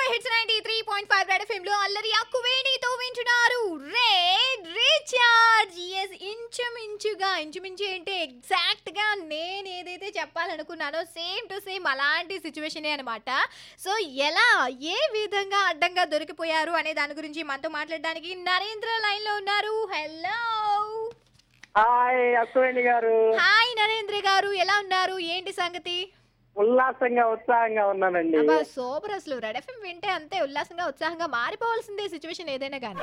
Super hits ninety three point five Red FM లో అల్లరి అక్కువేణితో వింటున్నారు రెడ్ రీఛార్జ్ ఎస్ ఇంచుమించుగా ఇంచుమించు ఏంటి ఎగ్జాక్ట్ గా నేను ఏదైతే చెప్పాలనుకున్నానో సేమ్ టు సేమ్ అలాంటి సిచ్యువేషనే అనమాట సో ఎలా ఏ విధంగా అడ్డంగా దొరికిపోయారు అనే దాని గురించి మనతో మాట్లాడడానికి నరేంద్ర లైన్ లో ఉన్నారు హలో హాయ్ అశ్వేణి గారు హాయ్ నరేంద్ర గారు ఎలా ఉన్నారు ఏంటి సంగతి ఉల్లాసంగా ఉత్సాహంగా ఉన్నానండి అబ్బా సూపర్ అసలు రెడ్ ఎఫ్ఎం వింటే అంతే ఉల్లాసంగా ఉత్సాహంగా మారిపోవాల్సిందే సిచ్యువేషన్ ఏదైనా కానీ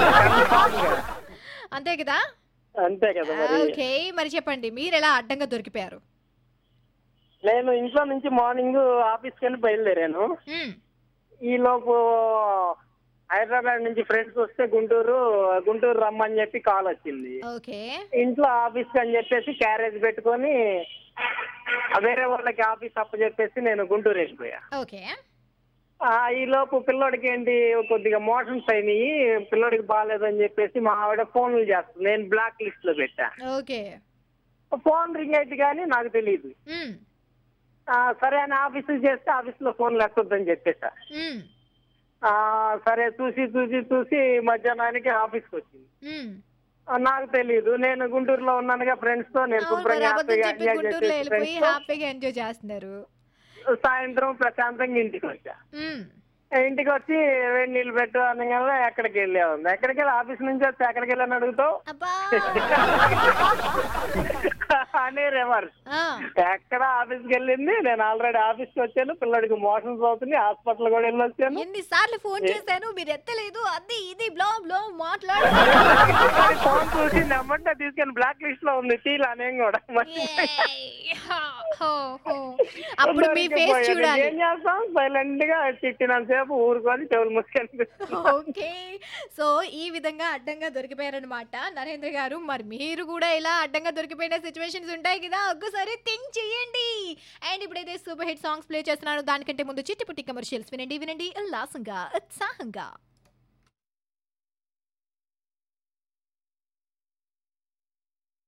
అంతే కదా అంతే కదా మరి ఓకే మరి చెప్పండి మీరు ఎలా అడ్డంగా దొరికిపోయారు నేను ఇంట్లో నుంచి మార్నింగ్ ఆఫీస్ కి బయలుదేరాను మ్మ్. ఈ లోపు హైదరాబాద్ నుంచి ఫ్రెండ్స్ వస్తే గుంటూరు గుంటూరు రమ్మని చెప్పి కాల్ వచ్చింది ఓకే ఇంట్లో ఆఫీస్ కి అని చెప్పేసి క్యారేజ్ పెట్టుకొని వేరే వాళ్ళకి ఆఫీస్ అప్ప చెప్పేసి నేను గుంటూరు వెళ్ళిపోయా ఓకే ఆ, ఈ లోపు పిల్లోడికి ఏంటి కొద్దిగా మోషన్స్ అయినాయి పిల్లోడికి బాగాలేదని చెప్పేసి మా ఆవిడ ఫోన్లు చేస్తుంది నేను బ్లాక్ లిస్ట్ లో పెట్టా ఓకే ఫోన్ రింగ్ అయితే కానీ నాకు తెలియదు మ్మ్. ఆ, సరే అని ఆఫీస్ చేస్తే ఆఫీస్ లో ఫోన్ లెక్కొద్దని చెప్పేసా మ్మ్. ఆ, సరే చూసి చూసి చూసి మధ్యాహ్నానికి ఆఫీస్కి వచ్చింది మ్మ్. ఆ, నాకు తెలియదు నేను గుంటూరులో ఉన్నానుగా ఫ్రెండ్స్ తో నేను అవును మరి శుభ్రంగా అబద్ధం హ్యాపీగా చెప్పి ఎంజాయ్ గుంటూరులో చేసి వెళ్ళిపోయి friends తో హ్యాపీగా ఎంజాయ్ చేస్తున్నారు సాయంత్రం ప్రశాంతంగా ఇంటికి వచ్చా మ్మ్. ఇంటికి వచ్చి వేడి నీళ్ళు పెట్టు అనగానే ఎక్కడికి వెళ్ళా ఉంది ఎక్కడికి వెళ్ళి ఆఫీస్ నుంచి వచ్చి ఎక్కడికి వెళ్ళని అడుగుతావు అబ్బా అనే రివర్స్ ఆ, ఎక్కడ ఆఫీస్కి వెళ్ళింది నేను ఆల్రెడీ ఆఫీస్కి వచ్చాను పిల్లడికి మోషన్స్ అవుతుంది హాస్పిటల్ కూడా వెళ్ళి వచ్చాను ఎన్నిసార్లు ఫోన్ చేశాను మీరు ఎత్తలేదు అది ఇది బ్లో బ్లో మాట్లాడు ఫోన్ చూసి నమ్మంటే తీసుకొని బ్లాక్ లిస్ట్ లో ఉంది తీలా నేను కూడా ఏయ్. హో, హో, హో. అప్పుడు మీ ఫేస్ చూడాలి ఏం చేస్తాం సైలెంట్ గా తిట్టినంతసేపు ఊరుకొని చెవులు ముసుకొని ఓకే సో ఈ విధంగా అడ్డంగా దొరికిపోయారనమాట నరేంద్ర గారు మరి మీరు కూడా ఇలా అడ్డంగా దొరికిపోయిన సిచ్యువేషన్స్ ఉంటాయి కదా ఒక్కసారి థింక్ చేయండి అండ్ ఇప్పుడైతే సూపర్ హిట్ సాంగ్స్ ప్లే చేస్తున్నాను దానికంటే ముందు చిట్టి పుట్టి కమర్షియల్స్ వినండి వినండి ఉల్లాసంగా ఉత్సాహంగా